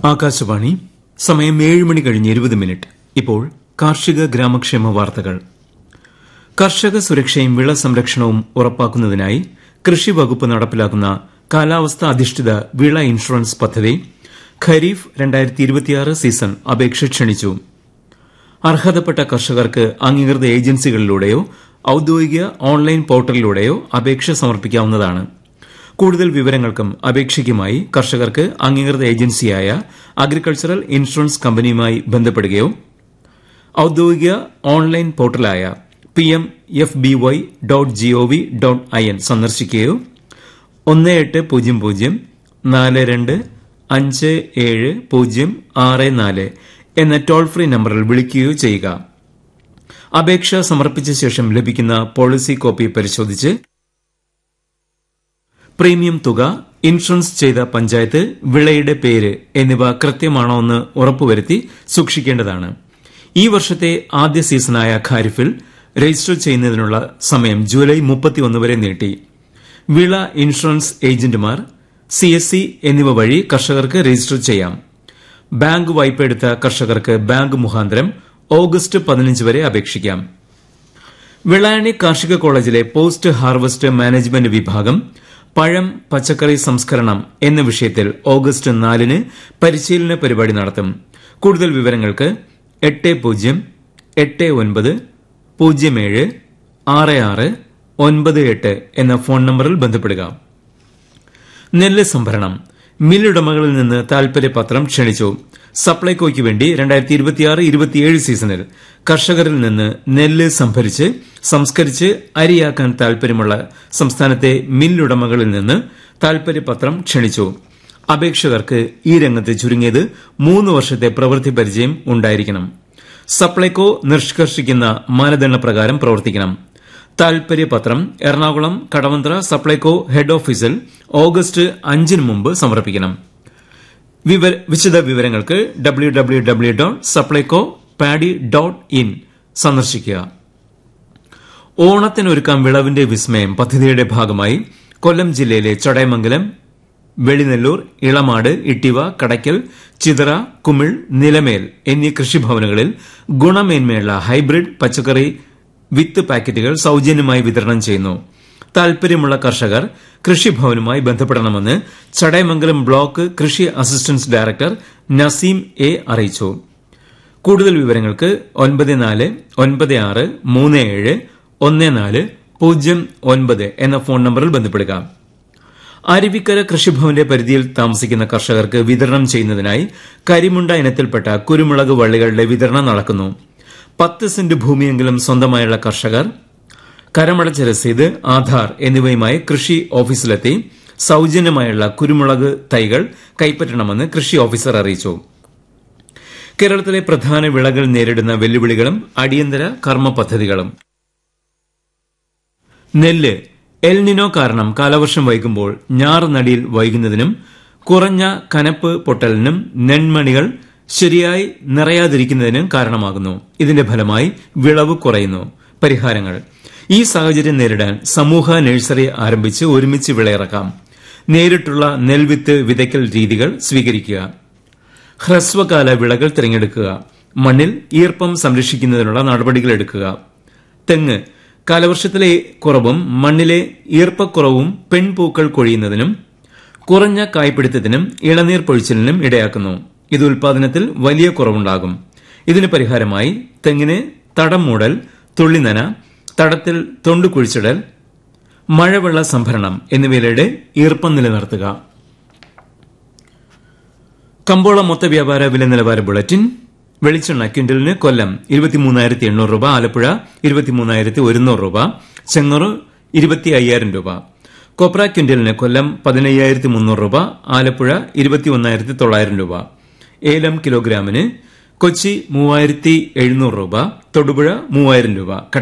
ആകാശവാണി സമയം ഏഴ് മണി കഴിഞ്ഞ് ഇരുപത് മിനിറ്റ് ഇപ്പോൾ കാർഷിക ഗ്രാമക്ഷേമ വാർത്തകൾ കർഷക സുരക്ഷയും വിള സംരക്ഷണവും ഉറപ്പാക്കുന്നതിനായി കൃഷി വകുപ്പ് നടപ്പിലാക്കുന്ന കാലാവസ്ഥ അധിഷ്ഠിത വിള ഇൻഷുറൻസ് പദ്ധതി ഖരീഫ് സീസൺ അപേക്ഷ ക്ഷണിച്ചു അർഹതപ്പെട്ട കർഷകർക്ക് അംഗീകൃത ഏജൻസികളിലൂടെയോ ഔദ്യോഗിക ഓൺലൈൻ പോർട്ടലിലൂടെയോ അപേക്ഷ സമർപ്പിക്കാവുന്നതാണ് കൂടുതൽ വിവരങ്ങൾക്കും അപേക്ഷയ്ക്കുമായി കർഷകർക്ക് അംഗീകൃത ഏജൻസിയായ അഗ്രികൾച്ചറൽ ഇൻഷുറൻസ് കമ്പനിയുമായി ബന്ധപ്പെടുകയോ ഔദ്യോഗിക ഓൺലൈൻ പോർട്ടലായ P M F B Y dot gov dot I N സന്ദർശിക്കുകയോ ഒന്ന് എട്ട് പൂജ്യം പൂജ്യം നാല് രണ്ട് അഞ്ച് ഏഴ് പൂജ്യം ആറ് നാല് എന്ന ടോൾ ഫ്രീ നമ്പറിൽ വിളിക്കുകയോ ചെയ്യുക അപേക്ഷ സമർപ്പിച്ച ശേഷം ലഭിക്കുന്ന പോളിസി കോപ്പി പരിശോധിച്ച് പ്രീമിയം തുക ഇൻഷുറൻസ് ചെയ്ത പഞ്ചായത്ത് വിളയുടെ പേര് എന്നിവ കൃത്യമാണോ എന്ന് ഉറപ്പുവരുത്തി സൂക്ഷിക്കേണ്ടതാണ് ഈ വർഷത്തെ ആദ്യ സീസണായ ഖാരിഫിൽ രജിസ്റ്റർ ചെയ്യുന്നതിനുള്ള സമയം ജൂലൈ മുപ്പത്തിയൊന്ന് വരെ നീട്ടി വിള ഇൻഷുറൻസ് ഏജന്റുമാർ സി എസ് സി എന്നിവ വഴി കർഷകർക്ക് രജിസ്റ്റർ ചെയ്യാം ബാങ്ക് വായ്പ എടുത്ത കർഷകർക്ക് ബാങ്ക് മുഖാന്തരം ഓഗസ്റ്റ് പതിനഞ്ച് വരെ അപേക്ഷിക്കാം വെള്ളായണി കാർഷിക കോളേജിലെ പോസ്റ്റ് ഹാർവസ്റ്റ് മാനേജ്മെന്റ് വിഭാഗം പഴം പച്ചക്കറി സംസ്കരണം എന്ന വിഷയത്തിൽ ഓഗസ്റ്റ് നാലിന് പരിശീലന പരിപാടി നടത്തും കൂടുതൽ വിവരങ്ങൾക്ക് എട്ട് പൂജ്യം എട്ട് ഒൻപത് പൂജ്യം ഏഴ് ആറ് ആറ് ഒൻപത് എട്ട് എന്ന ഫോൺ നമ്പറിൽ ബന്ധപ്പെടുക നെല്ല് സംഭരണം മില്ലുടമകളിൽ നിന്ന് താൽപര്യപത്രം ക്ഷണിച്ചു സപ്ലൈകോയ്ക്ക് വേണ്ടി രണ്ടായിരത്തി ഇരുപത്തിയാറ് ഇരുപത്തിയേഴ് സീസണിൽ കർഷകരിൽ നിന്ന് നെല്ല് സംഭരിച്ച് സംസ്കരിച്ച് അരിയാക്കാൻ താൽപര്യമുള്ള സംസ്ഥാനത്തെ മില്ലുടമകളിൽ നിന്ന് താൽപര്യപത്രം ക്ഷണിച്ചു അപേക്ഷകർക്ക് ഈ രംഗത്ത് ചുരുങ്ങിയത് മൂന്ന് വർഷത്തെ പ്രവൃത്തി പരിചയം ഉണ്ടായിരിക്കണം സപ്ലൈകോ നിഷ്കർഷിക്കുന്ന മാനദണ്ഡപ്രകാരം പ്രവർത്തിക്കണം താൽപര്യപത്രം എറണാകുളം കടവന്ത്ര സപ്ലൈകോ ഹെഡ് ഓഫീസിൽ ഓഗസ്റ്റ് അഞ്ചിന് മുമ്പ് സമർപ്പിക്കണം വിശദ വിവരങ്ങൾക്ക് W W W dot Supplyco paddy dot in സന്ദർശിക്കുക ഓണത്തിനൊരുക്കാം വിളവിന്റെ വിസ്മയം പദ്ധതിയുടെ ഭാഗമായി കൊല്ലം ജില്ലയിലെ ചടയമംഗലം വെളിനെല്ലൂർ ഇളമാട് ഇട്ടിവ കടയ്ക്കൽ ചിതറ കുമിൾ നിലമേൽ എന്നീ കൃഷിഭവനുകളിൽ ഗുണമേന്മയുള്ള ഹൈബ്രിഡ് പച്ചക്കറി വിത്ത് പാക്കറ്റുകൾ സൌജന്യമായി വിതരണം ചെയ്യുന്നു താൽപര്യമുള്ള കർഷകർ കൃഷിഭവനുമായി ബന്ധപ്പെടണമെന്ന് ചടയമംഗലം ബ്ലോക്ക് കൃഷി അസിസ്റ്റൻസ് ഡയറക്ടർ നസീം എ അറിയിച്ചു കൂടുതൽ വിവരങ്ങൾക്ക് ഒൻപത് നാല് ഒൻപത് ആറ് മൂന്ന് ഏഴ് ഒന്ന് നാല് പൂജ്യം ഒൻപത് എന്ന ഫോൺ നമ്പറിൽ ബന്ധപ്പെടുക അരുവിക്കര കൃഷിഭവന്റെ പരിധിയിൽ താമസിക്കുന്ന കർഷകർക്ക് വിതരണം ചെയ്യുന്നതിനായി കരിമുണ്ട ഇനത്തിൽപ്പെട്ട കുരുമുളക് വള്ളികളുടെ വിതരണം നടക്കുന്നു പത്ത് സെന്റ് ഭൂമിയെങ്കിലും സ്വന്തമായുള്ള കർഷകർ കരമടച്ച രസീത് ആധാർ എന്നിവയുമായി കൃഷി ഓഫീസിലെത്തി സൌജന്യമായുള്ള കുരുമുളക് തൈകൾ കൈപ്പറ്റണമെന്ന് കൃഷി ഓഫീസർ അറിയിച്ചു കേരളത്തിലെ പ്രധാന വിളകൾ നേരിടുന്ന വെല്ലുവിളികളും അടിയന്തര കർമ്മ പദ്ധതികളും നെല്ല് എൽനിനോ കാരണം കാലവർഷം വൈകുമ്പോൾ ഞാർ നടിയിൽ വൈകുന്നതിനും കുറഞ്ഞ കനപ്പ് പൊട്ടലിനും നെൺമണികൾ ശരിയായി നിറയാതിരിക്കുന്നതിനും കാരണമാകുന്നു ഇതിന്റെ ഫലമായി വിളവ് കുറയുന്നു പരിഹാരങ്ങൾ ഈ സാഹചര്യം നേരിടാൻ സമൂഹ നഴ്സറി ആരംഭിച്ച് ഒരുമിച്ച് വിളയിറക്കാം നേരിട്ടുള്ള നെൽവിത്ത് വിതയ്ക്കൽ രീതികൾ സ്വീകരിക്കുക ഹ്രസ്വകാല വിളകൾ തിരഞ്ഞെടുക്കുക മണ്ണിൽ ഈർപ്പം സംരക്ഷിക്കുന്നതിനുള്ള നടപടികൾ എടുക്കുക തെങ്ങ് കാലവർഷത്തിലെ കുറവും മണ്ണിലെ ഈർപ്പക്കുറവും പെൺപൂക്കൾ കൊഴിയുന്നതിനും കുറഞ്ഞ കായ്പിടുത്തത്തിനും ഇളനീർ പൊഴിച്ചിലിനും ഇടയാക്കുന്നു ഇത് ഉൽപാദനത്തിൽ വലിയ കുറവുണ്ടാകും ഇതിന് പരിഹാരമായി തെങ്ങിന് തടം മൂടൽ തുള്ളിനന തടത്തിൽ തൊണ്ടു കുഴിച്ചിടൽ മഴവെള്ള സംഭരണം എന്നിവയിലൂടെ ഈർപ്പം നിലനിർത്തുക കമ്പോള മൊത്ത വ്യാപാര വില നിലവാര ബുള്ളറ്റിൻ വെളിച്ചെണ്ണ ക്വിന്റലിന് കൊല്ലം ഇരുപത്തിമൂന്നായിരത്തി എണ്ണൂറ് രൂപ ആലപ്പുഴ ഇരുപത്തിമൂന്നായിരത്തി ഒരുന്നൂറ് രൂപ ചെങ്ങറു ഇരുപത്തി അയ്യായിരം രൂപ കൊപ്ര ക്വിന്റലിന് കൊല്ലം പതിനയ്യായിരത്തി മുന്നൂറ് രൂപ ആലപ്പുഴ ഇരുപത്തി ഒന്നായിരത്തി തൊള്ളായിരം രൂപ ഏലം കിലോഗ്രാമിന് കൊച്ചി മൂവായിരത്തി എഴുന്നൂറ് രൂപ തൊടുപുഴ മൂവായിരം രൂപ